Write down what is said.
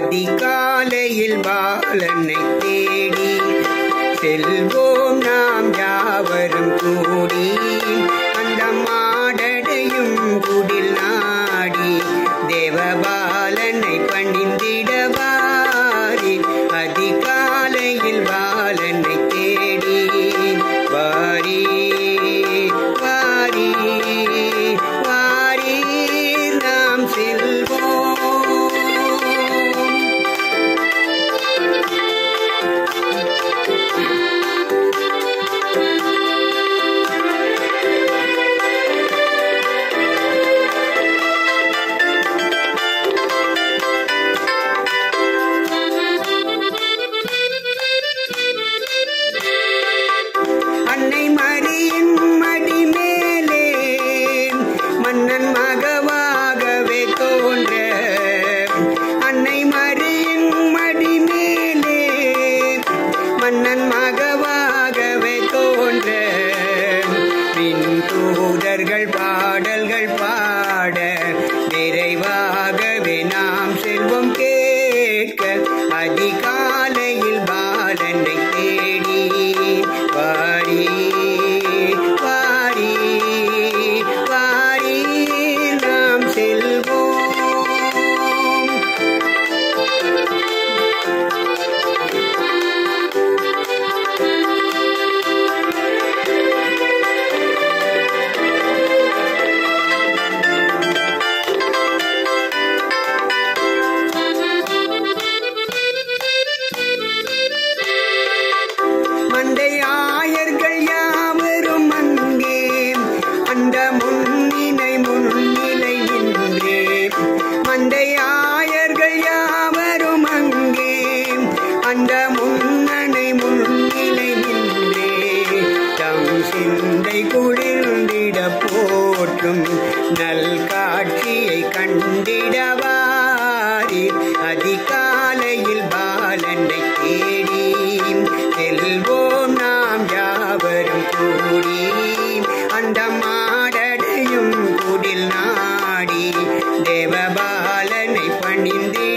அதிகாலையில் பாலனை தேடி செல்வோம் நாம் யாவரும் கூடி அந்த மாடடையும் குடில் நாடி தேவபாலனை பணிந்திடவாரி அதிகாலையில் பாலனை தேடி வாரி வாரி வாரி நாம் செல்வோம் அன்னை மரியின் மடி மேலே மன்னன் மகவாகவே தோன்ற அன்னை மரியின் மடி மேலே மன்னன் மகவாகவே தோன்ற பின் தூதர்கள் பாடல்கள் பாட நிறைவாகவே நாம் செல்வம் கேட்க அதிகாலையில் பாலனை தேடி வாரி வாரி வாரி நாம் செல்வோம் மண்டை ஆயர்கள் யாவரும் அங்கே அந்த முன்னிலை முன்னிலை நின்றே மண்டை ஆயர்கள் யாவரும் அங்கே அந்த முன்னணை முன்னிலை நின்றே தம் சிந்தை குளிர்ந்திட போற்றும் நல் காட்சியை கண்டிடவாரி அதிகாலையில் பாலனை தேடி செல்வோம் நாம் யாவரும் கூடி அந்த மாடடையும் குடில் நாடி தேவபாலனை பணிந்து